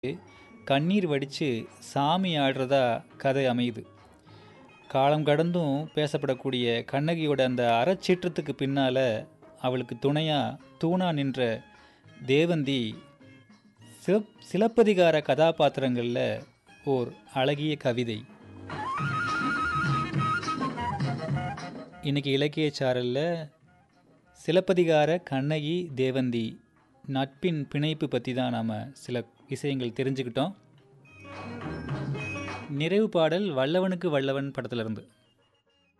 கண்ணீர் வடித்து சாமி ஆடுறதா கதை அமையுது காலம் கடந்தும் பேசப்படக்கூடிய கண்ணகியோட அந்த அறச்சீற்றத்துக்கு பின்னால் அவளுக்கு துணையாக தூணா நின்ற தேவந்தி சிவப் சிலப்பதிகார கதாபாத்திரங்களில் ஓர் அழகிய கவிதை இன்னைக்கு இலக்கிய சாரலில் சிலப்பதிகார கண்ணகி தேவந்தி நட்பின் பிணைப்பு பற்றி தான் நாம் சில விஷயங்கள் தெரிஞ்சுக்கிட்டோம் நிறைவு பாடல் வல்லவனுக்கு வல்லவன் படத்துல இருந்து